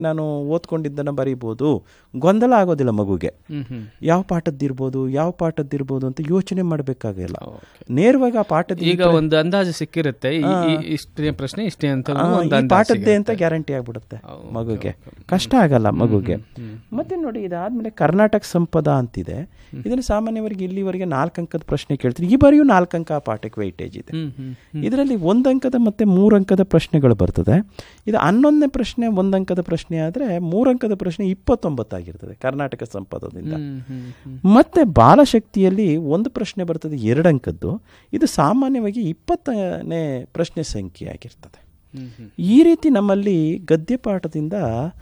ನಾನು ಓದ್ಕೊಂಡಿದ್ದನ್ನು ಬರೀಬೋದು ಗೊಂದಲ ಆಗೋದಿಲ್ಲ ಮಗುಗೆ ಹ್ಮ್ ಹ್ಮ್ ಯಾವ ಪಾಠದ್ದಿರ್ಬೋದು ಯಾವ ಪಾಠದ್ದಿರ್ಬೋದು ಅಂತ ಯೋಚನೆ ಮಾಡಬೇಕಾಗಿಲ್ಲ ನೇರವಾಗಿ ಆ ಪಾಠದ ಈಗ ಒಂದು ಅಂದಾಜು ಸಿಕ್ಕಿರುತ್ತೆ ಈ- ಈ- ಇಷ್ಟೇ ಪ್ರಶ್ನೆ ಇಷ್ಟೇ ಅಂತ ಆ, ಒಂದು ಈ ಅಂದಾಜು ಪಾಠದ್ದೇ ಅಂತ ಗ್ಯಾರಂಟಿ ಆಗ್ಬಿಡುತ್ತೆ ಮಗುಗೆ ಕಷ್ಟ ಆಗಲ್ಲ ಮಗುಗೆ ಮತ್ತೆ ನೋಡಿ ಇದಾದ್ಮೇಲೆ ಕರ್ನಾಟಕ ಸಂಪದ ಅಂತಿದೆ ಇದನ್ನು ಸಾಮಾನ್ಯವಾಗಿ ಇಲ್ಲಿವರೆಗೆ ನಾಲ್ಕು ಅಂಕದ ಪ್ರಶ್ನೆ ಕೇಳ್ತೀನಿ ಈ ಬಾರಿಯೂ ನಾಲ್ಕು ಅಂಕ ಆ ಪಾಠಕ್ಕೆ ವೈಟೇಜ್ ಇದೆ ಹ್ಮ್ ಹ್ಮ್ ಇದರಲ್ಲಿ ಒಂದು ಅಂಕದ ಮತ್ತೆ ಮೂರು ಅಂಕದ ಪ್ರಶ್ನೆಗಳು ಬರ್ತದೆ ಇದು ಹನ್ನೊಂದನೇ ಪ್ರಶ್ನೆ ಒಂದು ಅಂಕದ ಪ್ರಶ್ನೆ ಆದರೆ ಮೂರು ಅಂಕದ ಪ್ರಶ್ನೆ ಇಪ್ಪತ್ತೊಂಬತ್ತಾಗಿರ್ತದೆ ಕರ್ನಾಟಕ ಸಂಪದದಿಂದ ಹ್ಮ್ ಹ್ಮ್ ಹ್ಮ್ ಮತ್ತೆ ಬಾಲಶಕ್ತಿಯಲ್ಲಿ ಒಂದು ಪ್ರಶ್ನೆ ಬರ್ತದೆ ಎರಡು ಅಂಕದ್ದು ಇದು ಸಾಮಾನ್ಯವಾಗಿ ಇಪ್ಪತ್ತನೇ ಪ್ರಶ್ನೆ ಸಂಖ್ಯೆ ಆಗಿರ್ತದೆ ಹ್ಮ್ ಹ್ಮ್ ಈ ರೀತಿ ನಮ್ಮಲ್ಲಿ ಗದ್ಯ ಪಾಠದಿಂದ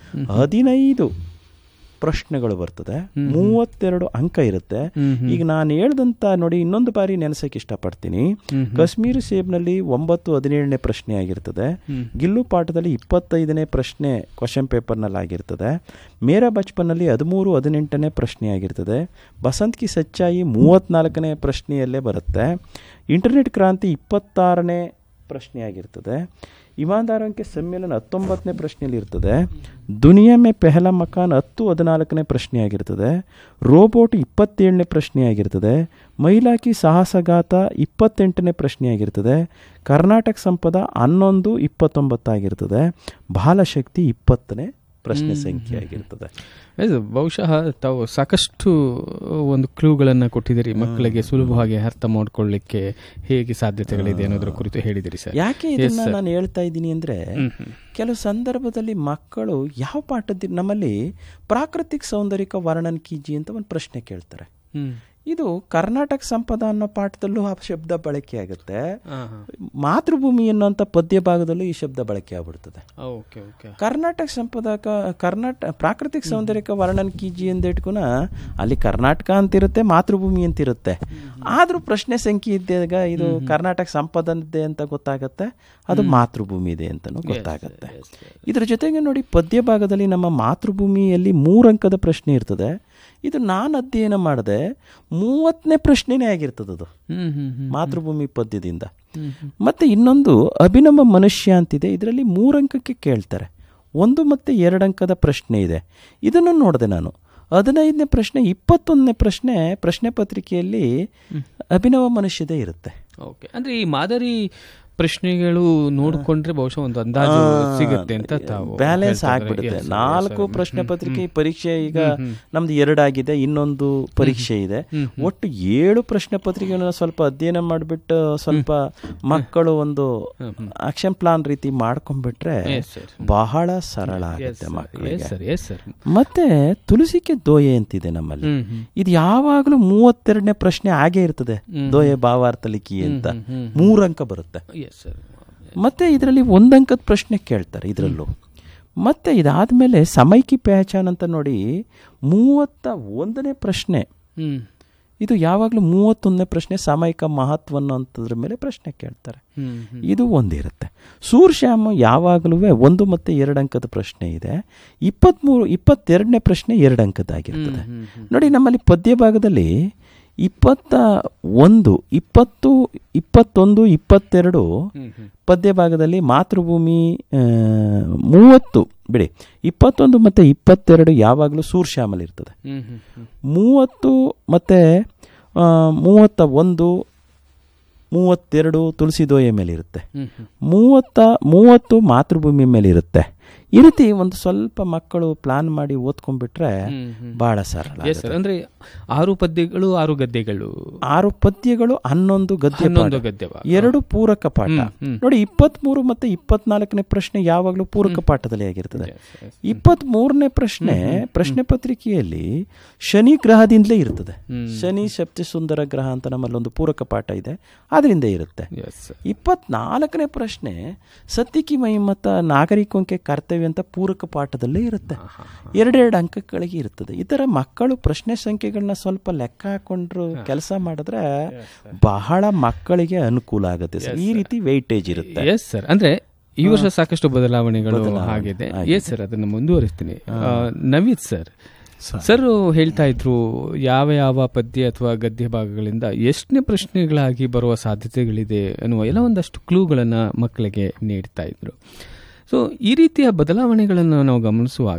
ಹದಿನೈದು ಪ್ರಶ್ನೆಗಳು ಬರ್ತದೆ ಮೂವತ್ತೆರಡು ಅಂಕ ಇರುತ್ತೆ ಈಗ ನಾನು ಹೇಳ್ದಂತ ನೋಡಿ ಇನ್ನೊಂದು ಬಾರಿ ನೆನೆಸಕ್ಕೆ ಇಷ್ಟಪಡ್ತೀನಿ ಕಾಶ್ಮೀರಿ ಸೇಬ್ನಲ್ಲಿ ಒಂಬತ್ತು ಹದಿನೇಳನೇ ಪ್ರಶ್ನೆ ಆಗಿರ್ತದೆ ಗಿಲ್ಲು ಪಾಠದಲ್ಲಿ ಇಪ್ಪತ್ತೈದನೇ ಪ್ರಶ್ನೆ ಕ್ವಶನ್ ಪೇಪರ್ನಲ್ಲಿ ಆಗಿರ್ತದೆ ಮೇರಾ ಬಚ್ಪನ್ನಲ್ಲಿ ಹದಿಮೂರು ಹದಿನೆಂಟನೇ ಪ್ರಶ್ನೆ ಆಗಿರ್ತದೆ ಬಸಂತ್ ಕಿ ಸಚ್ಚಾಯಿ ಮೂವತ್ನಾಲ್ಕನೇ ಪ್ರಶ್ನೆಯಲ್ಲೇ ಬರುತ್ತೆ ಇಂಟರ್ನೆಟ್ ಕ್ರಾಂತಿ ಇಪ್ಪತ್ತಾರನೇ ಪ್ರಶ್ನೆ ಆಗಿರ್ತದೆ ಇಮಾನ್ದಾರಂಕೆ ಸಮ್ಮೇಳನ ಹತ್ತೊಂಬತ್ತನೇ ಪ್ರಶ್ನೆಯಲ್ಲಿ ಇರ್ತದೆ ದುನಿಯಾ ಮೇ ಪೆಹಲ ಮಕಾನ್ ಹತ್ತು ಹದಿನಾಲ್ಕನೇ ಪ್ರಶ್ನೆ ಆಗಿರ್ತದೆ ರೋಬೋಟ್ ಇಪ್ಪತ್ತೇಳನೇ ಪ್ರಶ್ನೆ ಆಗಿರ್ತದೆ ಮಹಿಳಾಕಿ ಸಾಹಸಗಾತ ಇಪ್ಪತ್ತೆಂಟನೇ ಪ್ರಶ್ನೆ ಆಗಿರ್ತದೆ ಕರ್ನಾಟಕ ಸಂಪದ ಹನ್ನೊಂದು ಇಪ್ಪತ್ತೊಂಬತ್ತಾಗಿರ್ತದೆ ಬಾಲಶಕ್ತಿ ಇಪ್ಪತ್ತನೇ ಪ್ರಶ್ನೆ ಸಂಖ್ಯೆ ಆಗಿರ್ತದೆ ಇದು ಬಹುಶಃ ತಾವು ಸಾಕಷ್ಟು ಒಂದು ಕ್ಲೂಗಳನ್ನು ಕೊಟ್ಟಿದ್ದೀರಿ ಮಕ್ಕಳಿಗೆ ಸುಲಭವಾಗಿ ಅರ್ಥ ಮಾಡ್ಕೊಳ್ಳಿಕ್ಕೆ ಹೇಗೆ ಸಾಧ್ಯತೆಗಳಿದೆ ಅನ್ನೋದ್ರ ಕುರಿತು ಹೇಳಿದಿರಿ ಸರ್ ಯಾಕೆ ಇದನ್ನ ನಾನು ಹೇಳ್ತಾ ಇದ್ದೀನಿ ಅಂದ್ರೆ ಕೆಲವು ಸಂದರ್ಭದಲ್ಲಿ ಮಕ್ಕಳು ಯಾವ ಪಾಠದ ನಮ್ಮಲ್ಲಿ ಪ್ರಾಕೃತಿಕ ಸೌಂದರ್ಯಕ ವರ್ಣನ್ ಕೀಜಿ ಅಂತ ಒಂದು ಪ್ರಶ್ನೆ ಕೇಳ್ತಾರೆ ಹ್ಮ್ ಇದು ಕರ್ನಾಟಕ ಸಂಪದ ಅನ್ನೋ ಪಾಠದಲ್ಲೂ ಆ ಶಬ್ದ ಬಳಕೆ ಆಗುತ್ತೆ ಹಾ, ಹಾ. ಮಾತೃಭೂಮಿ ಅನ್ನೋಂಥ ಪದ್ಯ ಭಾಗದಲ್ಲೂ ಈ ಶಬ್ದ ಬಳಕೆ ಆಗ್ಬಿಡ್ತದೆ ಓಕೆ ಓಕೆ ಕರ್ನಾಟಕ ಸಂಪದಕ ಕರ್ನಾಟಕ ಪ್ರಾಕೃತಿಕ ಸೌಂದರ್ಯಕ ವರ್ಣನ್ ಕೀಜಿ ಅಂದಿಟ್ಕುನ ಅಲ್ಲಿ ಕರ್ನಾಟಕ ಅಂತಿರುತ್ತೆ ಮಾತೃಭೂಮಿ ಅಂತಿರುತ್ತೆ ಆದ್ರೂ ಪ್ರಶ್ನೆ ಸಂಖ್ಯೆ ಇದ್ದಾಗ ಇದು ಕರ್ನಾಟಕ ಸಂಪದನಿದೆ ಅಂತ ಗೊತ್ತಾಗತ್ತೆ ಅದು ಮಾತೃಭೂಮಿ ಇದೆ ಅಂತಲೂ ಗೊತ್ತಾಗತ್ತೆ ಇದ್ರ ಜೊತೆಗೆ ನೋಡಿ ಪದ್ಯ ಭಾಗದಲ್ಲಿ ನಮ್ಮ ಮಾತೃಭೂಮಿಯಲ್ಲಿ ಮೂರು ಅಂಕದ ಪ್ರಶ್ನೆ ಇರ್ತದೆ ಇದು ನಾನು ಅಧ್ಯಯನ ಮಾಡಿದೆ ಮೂವತ್ತನೇ ಪ್ರಶ್ನೆನೇ ಆಗಿರ್ತದೆ ಅದು ಹ್ಮ್ ಹ್ಮ್ ಹ್ಮ್ ಮಾತೃಭೂಮಿ ಪದ್ಯದಿಂದ ಮತ್ತೆ ಇನ್ನೊಂದು ಅಭಿನವ ಮನುಷ್ಯ ಅಂತಿದೆ ಇದರಲ್ಲಿ ಮೂರಂಕಕ್ಕೆ ಕೇಳ್ತಾರೆ ಒಂದು ಮತ್ತೆ ಎರಡು ಅಂಕದ ಪ್ರಶ್ನೆ ಇದೆ ಇದನ್ನು ನೋಡಿದೆ ನಾನು ಹದಿನೈದನೇ ಪ್ರಶ್ನೆ ಇಪ್ಪತ್ತೊಂದನೇ ಪ್ರಶ್ನೆ ಪ್ರಶ್ನೆ ಪತ್ರಿಕೆಯಲ್ಲಿ ಅಭಿನವ ಮನುಷ್ಯದೇ ಇರುತ್ತೆ ಓಕೆ ಅಂದ್ರೆ ಈ ಮಾದರಿ ಪ್ರಶ್ನೆಗಳು ನೋಡ್ಕೊಂಡ್ರೆ ಬಹುಶಃ ಒಂದು ಅಂದಾಜು ಸಿಗುತ್ತೆ ಅಂತ ತಾವು ಬ್ಯಾಲೆನ್ಸ್ ಹೇಳ್ತಾ ಇದ್ದಾರೆ. ಆಗ್ಬಿಡುತ್ತೆ Yes, sir, ನಾಲ್ಕು yes, sir. ಪ್ರಶ್ನೆ ಪತ್ರಿಕೆ ಈ ಪರೀಕ್ಷೆ ಈಗ ನಮ್ದು ಎರಡಾಗಿದೆ ಇನ್ನೊಂದು ಪರೀಕ್ಷೆ ಇದೆ ಒಟ್ಟು ಏಳು ಪ್ರಶ್ನೆ ಪತ್ರಿಕೆಗಳನ್ನ ಸ್ವಲ್ಪ ಅಧ್ಯಯನ ಮಾಡಿಬಿಟ್ಟು ಸ್ವಲ್ಪ ಮಕ್ಕಳು ಒಂದು ಆಕ್ಷನ್ ಪ್ಲಾನ್ ರೀತಿ ಮಾಡ್ಕೊಂಡ್ಬಿಟ್ರೆ Yes, sir. ಬಹಳ ಸರಳ Yes, ಆಗುತ್ತೆ sir. Yes, ಮಕ್ಕಳಿಗೆ sir. Yes, sir. ಮತ್ತೆ ತುಳಸಿಕೆ ದೋಯೆ ಅಂತಿದೆ ನಮ್ಮಲ್ಲಿ ಹ್ಮ್, ಹ್ಮ್. ಇದು ಯಾವಾಗಲೂ ಮೂವತ್ತೆರಡನೇ ಪ್ರಶ್ನೆ ಆಗೇ ಇರ್ತದೆ ದೋಯೆ ಭಾವಾರ್ಥ ಲಿಖಿ ಅಂತ ಮೂರು ಅಂಕ ಬರುತ್ತೆ Yes, sir. ಮತ್ತೆ ಇದರಲ್ಲಿ ಒಂದಂಕದ ಪ್ರಶ್ನೆ ಕೇಳ್ತಾರೆ ಇದರಲ್ಲೂ ಮತ್ತೆ ಇದಾದ್ಮೇಲೆ ಸಮೈಕಿ ಪಹಚಾನ್ ಅಂತ ನೋಡಿ ಮೂವತ್ತ ಒಂದನೇ ಪ್ರಶ್ನೆ ಹ್ಮ್ ಇದು ಯಾವಾಗಲೂ ಮೂವತ್ತೊಂದನೇ ಪ್ರಶ್ನೆ ಸಾಮಯಿಕ ಮಹತ್ವ ಅನ್ನೋಂಥದ್ರ ಮೇಲೆ ಪ್ರಶ್ನೆ ಕೇಳ್ತಾರೆ ಹ್ಮ್ ಹ್ಮ್. ಇದು ಒಂದಿರುತ್ತೆ ಸೂರ್ಶ್ಯಾಮ್ ಯಾವಾಗಲೂ ಒಂದು ಮತ್ತು ಎರಡು ಅಂಕದ ಪ್ರಶ್ನೆ ಇದೆ ಇಪ್ಪತ್ತ್ಮೂರು ಇಪ್ಪತ್ತೆರಡನೇ ಪ್ರಶ್ನೆ ಎರಡು ಅಂಕದ್ದಾಗಿರ್ತದೆ ಹ್ಮ್, ಹ್ಮ್. ನೋಡಿ ನಮ್ಮಲ್ಲಿ ಪದ್ಯ ಭಾಗದಲ್ಲಿ ಇಪ್ಪತ್ತ ಒಂದು ಇಪ್ಪತ್ತು ಇಪ್ಪತ್ತೊಂದು ಇಪ್ಪತ್ತೆರಡು ಹ್ಮ್, ಹ್ಮ್. ಪದ್ಯ ಭಾಗದಲ್ಲಿ ಮಾತೃಭೂಮಿ ಆ, ಮೂವತ್ತು ಬಿಡಿ ಇಪ್ಪತ್ತೊಂದು ಮತ್ತು ಇಪ್ಪತ್ತೆರಡು ಯಾವಾಗಲೂ ಸೂರ್ಶ್ಯಾಮಲ್ ಇರ್ತದೆ ಹ್ಮ್, ಹ್ಮ್, ಹ್ಮ್. ಮೂವತ್ತು ಮತ್ತು ಮೂವತ್ತ ಒಂದು ಮೂವತ್ತೆರಡು ತುಳಸಿ ದೋಯೆ ಮೇಲೆ ಇರುತ್ತೆ ಹ್ಮ್, ಹ್ಮ್. ಮೂವತ್ತ ಮೂವತ್ತು ಮಾತೃಭೂಮಿ ಮೇಲೆ ಇರುತ್ತೆ ಈ ರೀತಿ ಒಂದು ಸ್ವಲ್ಪ ಮಕ್ಕಳು ಪ್ಲಾನ್ ಮಾಡಿ ಓದ್ಕೊಂಡ್ಬಿಟ್ರೆ ಹ್ಮ್, ಹ್ಮ್. ಬಹಳ ಸರಳ Yes, sir. ಅಂದ್ರೆ ಆರು ಪದ್ಯಗಳು ಆರು ಗದ್ಯಗಳು ಆರು ಪದ್ಯಗಳು ಹನ್ನೊಂದು ಗದ್ಯ ಹನ್ನೊಂದು ಪಾಠ. ಗದ್ಯ ಭಾಗ. ಎರಡು ಪೂರಕ ಪಾಠ ಹ್ಮ್, ಹ್ಮ್. ನೋಡಿ ಇಪ್ಪತ್ಮೂರು ಮತ್ತೆ ಇಪ್ಪತ್ನಾಲ್ಕನೇ ಪ್ರಶ್ನೆ ಯಾವಾಗಲೂ ಪೂರಕ ಪಾಠದಲ್ಲಿ ಆಗಿರ್ತದೆ Yes, yes. ಇಪ್ಪತ್ತ್ ಮೂರನೇ ಪ್ರಶ್ನೆ ಪ್ರಶ್ನೆ ಪತ್ರಿಕೆಯಲ್ಲಿ ಶನಿ ಗ್ರಹದಿಂದಲೇ ಇರ್ತದೆ ಹ್ಮ್. ಶನಿ ಶಕ್ತಿ ಸುಂದರ ಗ್ರಹ ಅಂತ ನಮ್ಮಲ್ಲಿ ಒಂದು ಪೂರಕ ಪಾಠ ಇದೆ ಅದರಿಂದ ಇರುತ್ತೆ Yes, sir. ಇಪ್ಪತ್ನಾಲ್ಕನೇ ಪ್ರಶ್ನೆ ಸತ್ತಿಕಿ ಮಹಿಮತ ನಾಗರಿಕಂಕೆ ಕರ್ತವ್ಯ ಅಂತ ಪೂರಕ ಪಾಠದಲ್ಲೇ ಇರುತ್ತೆ ಎರಡೆರಡು ಅಂಕಗಳಿಗೆ ಇರ್ತದೆ ಈ ಥರ ಮಕ್ಕಳು ಪ್ರಶ್ನೆ ಸಂಖ್ಯೆಗಳನ್ನ ಸ್ವಲ್ಪ ಲೆಕ್ಕ ಹಾಕೊಂಡ್ರು ಕೆಲಸ ಮಾಡಿದ್ರೆ ಬಹಳ ಮಕ್ಕಳಿಗೆ ಅನುಕೂಲ ಆಗುತ್ತೆ ಸರ್ ಈ ರೀತಿ ವೆಯ್ಟೇಜ್ ಇರುತ್ತೆ ಎಸ್ ಸರ್ ಅಂದ್ರೆ ಈ ವರ್ಷ ಸಾಕಷ್ಟು ಬದಲಾವಣೆಗಳು ಆಗಿದೆ ಎಸ್ ಸರ್ ಅದನ್ನು ಮುಂದುವರಿಸ್ತೀನಿ ಆ, ನವೀದ್ ಸರ್ ಸರ್ ಹೇಳ್ತಾ ಇದ್ರು ಯಾವ ಯಾವ ಪದ್ಯ ಅಥವಾ ಗದ್ಯ ಭಾಗಗಳಿಂದ ಎಷ್ಟನೇ ಪ್ರಶ್ನೆಗಳಾಗಿ ಬರುವ ಸಾಧ್ಯತೆಗಳಿದೆ ಅನ್ನುವ ಎಲ್ಲ ಒಂದಷ್ಟು ಕ್ಲೂಗಳನ್ನ ಮಕ್ಕಳಿಗೆ ನೀಡ್ತಾ ಇದ್ರು ಸೊ ಈ ರೀತಿಯ ಬದಲಾವಣೆಗಳನ್ನು ನಾವು ಗಮನಿಸುವಾಗ